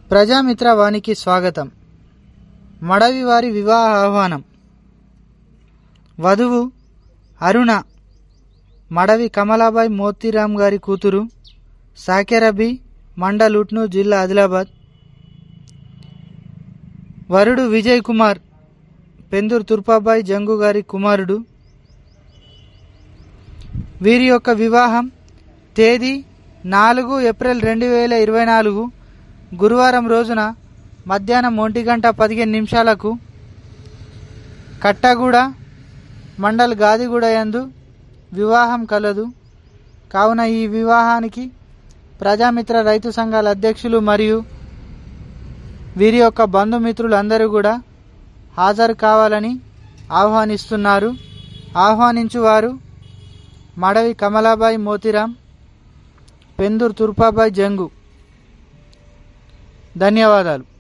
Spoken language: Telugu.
ప్రజామిత్ర వానికి స్వాగతం మడవి వారి వివాహ ఆహ్వానం వధువు అరుణ మడవి కమలాబాయ్ మోతీరామ్ గారి కూతురు సాకెరబి మండల్ ఉట్నూర్ జిల్లా ఆదిలాబాద్ వరుడు విజయ్ కుమార్ పెందూరు తుర్పాబాయ్ జంగు గారి కుమారుడు వీరి యొక్క వివాహం తేదీ నాలుగు ఏప్రిల్ రెండు వేల ఇరవై నాలుగు గురువారం రోజున మధ్యాహ్నం ఒంటి గంట పదిహేను నిమిషాలకు కట్టగూడ మండల్ గాదిగూడ యందు వివాహం కలదు కావున ఈ వివాహానికి ప్రజామిత్ర రైతు సంఘాల అధ్యక్షులు మరియు వీరి యొక్క బంధుమిత్రులు అందరూ కూడా హాజరు కావాలని ఆహ్వానిస్తున్నారు ఆహ్వానించువారు మడవి కమలాబాయి మోతిరాం పెందూరు తుర్పాబాయ్ జంగు ధన్యవాదాలు